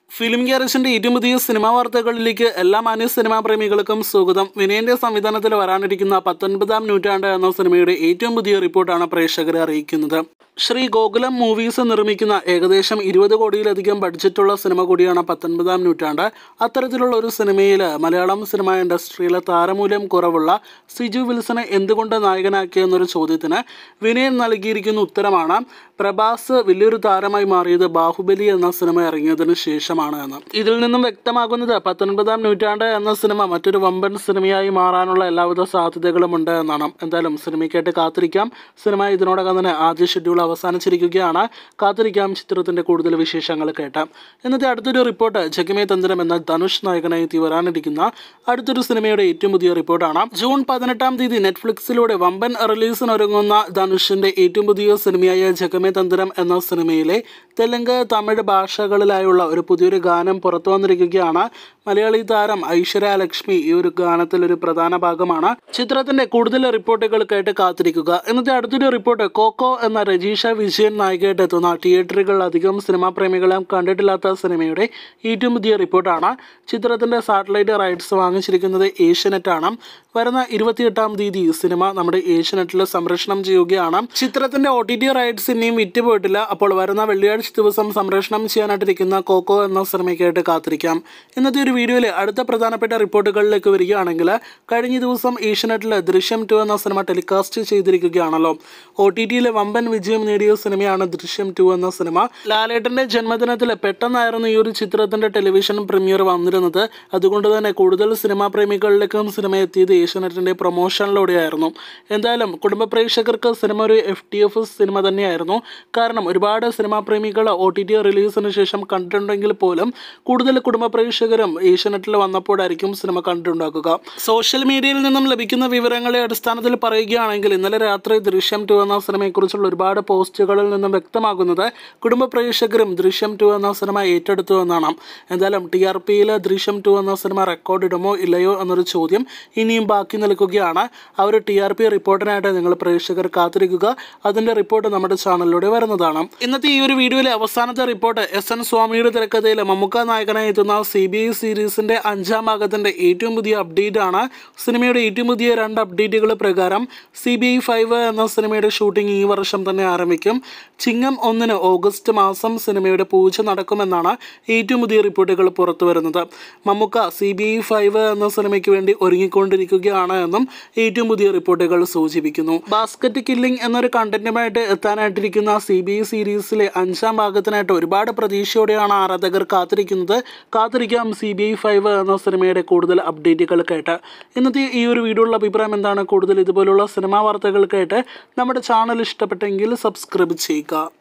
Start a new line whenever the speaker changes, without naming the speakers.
film ഗ്യാരേജിന്റെ ഏറ്റവും പുതിയ cinema വാർത്തകളിലേക്ക് എല്ലാ മാന്യ സിനിമാ പ്രേമികൾക്കും സ്വാഗതം വിനയന്റെ സംവിധാനത്തിൽ വരാനിരിക്കുന്ന പത്തൊൻപതാം നൂറ്റാണ്ട് എന്ന സിനിമയുടെ ഏറ്റവും പുതിയ റിപ്പോർട്ടാണ് പ്രേക്ഷകരെ അറിയിക്കുന്നത് ശ്രീ ഗോകുലം മൂവീസ് നിർമ്മിക്കുന്ന ഏകദേശം ഇരുപത് കോടിയിലധികം ബഡ്ജറ്റുള്ള സിനിമ കൂടിയാണ് പത്തൊൻപതാം നൂറ്റാണ്ട് അത്തരത്തിലുള്ള ഒരു സിനിമയിൽ മലയാളം സിനിമാ ഇൻഡസ്ട്രിയിലെ താരമൂല്യം കുറവുള്ള സിജു വിൽസനെ എന്തുകൊണ്ട് നായകനാക്കിയെന്നൊരു ചോദ്യത്തിന് വിനയൻ നൽകിയിരിക്കുന്ന ഉത്തരമാണ് പ്രഭാസ് വലിയൊരു താരമായി മാറിയത് ബാഹുബലി എന്ന സിനിമ ഇറങ്ങിയതിനു ശേഷമാണ് എന്ന് ഇതിൽ നിന്നും വ്യക്തമാകുന്നത് പത്തൊൻപതാം നൂറ്റാണ്ട് എന്ന സിനിമ മറ്റൊരു വമ്പൻ സിനിമയായി മാറാനുള്ള എല്ലാവിധ സാധ്യതകളും ഉണ്ട് എന്നാണ് എന്തായാലും സിനിമയ്ക്കായിട്ട് കാത്തിരിക്കാം സിനിമ ഇതിനോടകം തന്നെ ആദ്യ ഷെഡ്യൂൾ അവസാനിച്ചിരിക്കുകയാണ് കാത്തിരിക്കാം ചിത്രത്തിന്റെ കൂടുതൽ വിശേഷങ്ങൾ കേട്ട് ഇന്നത്തെ അടുത്തൊരു റിപ്പോർട്ട് ജഗമേ തന്ത്രം എന്ന ധനുഷ് നായകനായി എത്തി വരാനിരിക്കുന്ന അടുത്തൊരു സിനിമയുടെ ഏറ്റവും പുതിയ റിപ്പോർട്ടാണ് ജൂൺ പതിനെട്ടാം തീയതി നെറ്റ്ഫ്ലിക്സിലൂടെ വമ്പൻ റിലീസിനൊരുങ്ങുന്ന ധനുഷിന്റെ ഏറ്റവും പുതിയ സിനിമയായ ജഗമേ തന്ത്രം എന്ന സിനിമയിലെ തെലുങ്ക് തമിഴ് ഭാഷകളിലായുള്ള ഒരു പുതിയൊരു ഗാനം പുറത്തു വന്നിരിക്കുകയാണ് മലയാളി താരം ഐശ്വര്യ ലക്ഷ്മി ഈ ഒരു ഗാനത്തിൽ ഒരു പ്രധാന ഭാഗമാണ് ചിത്രത്തിന്റെ കൂടുതൽ റിപ്പോർട്ടുകൾ കേട്ട് കാത്തിരിക്കുക ഇന്നത്തെ അടുത്തൊരു റിപ്പോർട്ട് കോക്കോ എന്ന രജീഷ വിജയൻ നായികയായിട്ട് എത്തുന്ന തിയേറ്ററുകളിൽ അധികം സിനിമാ പ്രേമികളും കണ്ടിട്ടില്ലാത്ത സിനിമയുടെ ഏറ്റവും പുതിയ റിപ്പോർട്ടാണ് ചിത്രത്തിന്റെ സാറ്റലൈറ്റ് റൈറ്റ്സ് വാങ്ങിച്ചിരിക്കുന്നത് ഏഷ്യനെറ്റ് ആണ് വരുന്ന ഇരുപത്തിയെട്ടാം തീയതി സിനിമ നമ്മുടെ ഏഷ്യനെറ്റിൽ സംപ്രേഷണം ചെയ്യുകയാണ് ചിത്രത്തിന്റെ ഒ ടി ടി റൈറ്റ്സ് ഇനിയും വിറ്റുപോയിട്ടില്ല അപ്പോൾ വരുന്ന വെള്ളിയാഴ്ച ദിവസം സംപ്രേഷണം ചെയ്യാനായിട്ടിരിക്കുന്ന കോക്കോ എന്ന സിനിമയ്ക്കായിട്ട് കാത്തിരിക്കാം ഇന്നത്തെ ഒരു വീഡിയോയിൽ അടുത്ത പ്രധാനപ്പെട്ട റിപ്പോർട്ടുകളിലേക്ക് വരികയാണെങ്കിൽ കഴിഞ്ഞ ദിവസം ഏഷ്യനെറ്റിൽ ദൃശ്യം ടു എന്ന സിനിമ ടെലികാസ്റ്റ് ചെയ്തിരിക്കുകയാണല്ലോ ഒ ടി ടിയിൽ വമ്പൻ വിജയം നേടിയ സിനിമയാണ് ദൃശ്യം ടു എന്ന സിനിമ ലാലേട്ടന്റെ ജന്മദിനത്തിൽ പെട്ടെന്നായിരുന്നു ഈ ഒരു ചിത്രത്തിന്റെ ടെലിവിഷൻ പ്രീമിയർ വന്നിരുന്നത് അതുകൊണ്ട് തന്നെ കൂടുതൽ സിനിമാ പ്രേമികളിലേക്കും സിനിമ എത്തിയത് ഏഷ്യനെറ്റിന്റെ പ്രൊമോഷനിലൂടെയായിരുന്നു എന്തായാലും കുടുംബ പ്രേക്ഷകർക്ക് സിനിമ ഒരു എഫ് ടി എഫ് സിനിമ തന്നെയായിരുന്നു കാരണം ഒരുപാട് സിനിമാ പ്രേമികൾ ഒ ടി ടി റിലീസിന് ശേഷം കണ്ടിട്ടുണ്ടെങ്കിൽ പോലും കൂടുതൽ കുടുംബ പ്രേക്ഷകരും ഏഷ്യനെറ്റിൽ വന്നപ്പോഴായിരിക്കും സിനിമ കണ്ടിട്ടുണ്ടാക്കുക സോഷ്യൽ മീഡിയയിൽ നിന്നും ലഭിക്കുന്ന വിവരങ്ങളെ അടിസ്ഥാനത്തിൽ പറയുകയാണെങ്കിൽ ഇന്നലെ രാത്രി ദൃശ്യം ടു എന്ന സിനിമയെക്കുറിച്ചുള്ള ഒരുപാട് പോസ്റ്റുകളിൽ നിന്നും വ്യക്തമാകുന്നത് കുടുംബ പ്രേക്ഷകരും ദൃശ്യം ടു എന്ന സിനിമ ഏറ്റെടുത്തു എന്നാണ് എന്തായാലും ടി ആർ പിയിൽ ദൃശ്യം ടു എന്ന സിനിമ റെക്കോർഡ് ഇടുമോ ഇല്ലയോ എന്നൊരു ചോദ്യം ഇനിയും ബാക്കി നിൽക്കുകയാണ് ആ ഒരു ടി ആർ പി റിപ്പോർട്ടിനായിട്ട് നിങ്ങൾ പ്രേക്ഷകർ കാത്തിരിക്കുക അതിന്റെ റിപ്പോർട്ട് നമ്മുടെ ചാനലിലൂടെ വരുന്നതാണ് ഇന്നത്തെ ഈ ഒരു വീഡിയോയിലെ അവസാനത്തെ റിപ്പോർട്ട് എസ് എൻ സ്വാമിയുടെ തിരക്കഥയിൽ മമ്മൂക്ക നായകനായി എത്തുന്ന സി ബി ഐ സീരീസിന്റെ അഞ്ചാം ഭാഗത്തിന്റെ ഏറ്റവും പുതിയ അപ്ഡേറ്റ് ആണ് സിനിമയുടെ ഏറ്റവും പുതിയ രണ്ട് അപ്ഡേറ്റുകൾ പ്രകാരം സി ബി ഐ ഫൈവ് എന്ന സിനിമയുടെ ഷൂട്ടിംഗ് ഈ വർഷം തന്നെ ആരംഭിക്കും ചിങ്ങം ഒന്നിന് ഓഗസ്റ്റ് മാസം സിനിമയുടെ പൂജ നടക്കുമെന്നാണ് ഏറ്റവും പുതിയ റിപ്പോർട്ടുകൾ പുറത്തു വരുന്നത് Mammookka C B I five എന്ന സിനിമയ്ക്ക് വേണ്ടി ഒരുങ്ങിക്കൊണ്ടിരിക്കുകയാണ് എന്നും ഏറ്റവും പുതിയ റിപ്പോർട്ടുകൾ സൂചിപ്പിക്കുന്നു ബാസ്ക്കറ്റ് കില്ലിംഗ് എന്നൊരു കണ്ടന്റുമായിട്ട് എത്താനായിട്ടിരിക്കുന്ന സി ബി ഐ സീരീസിലെ അഞ്ചാം ഭാഗത്തിനായിട്ട് ഒരുപാട് പ്രതീക്ഷയോടെയാണ് ആരാധകർ കാത്തിരിക്കുന്നത് കാത്തിരിക്കാം സി ബി ഐ ഫൈവ് എന്ന സിനിമയുടെ കൂടുതൽ അപ്ഡേറ്റുകൾ കേട്ട് ഇന്നത്തെ ഈ ഒരു വീഡിയോയുള്ള അഭിപ്രായം എന്താണ് കൂടുതൽ ഇതുപോലുള്ള സിനിമാ വാർത്തകൾ കേട്ട് നമ്മുടെ ചാനൽ ഇഷ്ടപ്പെട്ടെങ്കിൽ സബ്സ്ക്രൈബ് ചെയ്യുക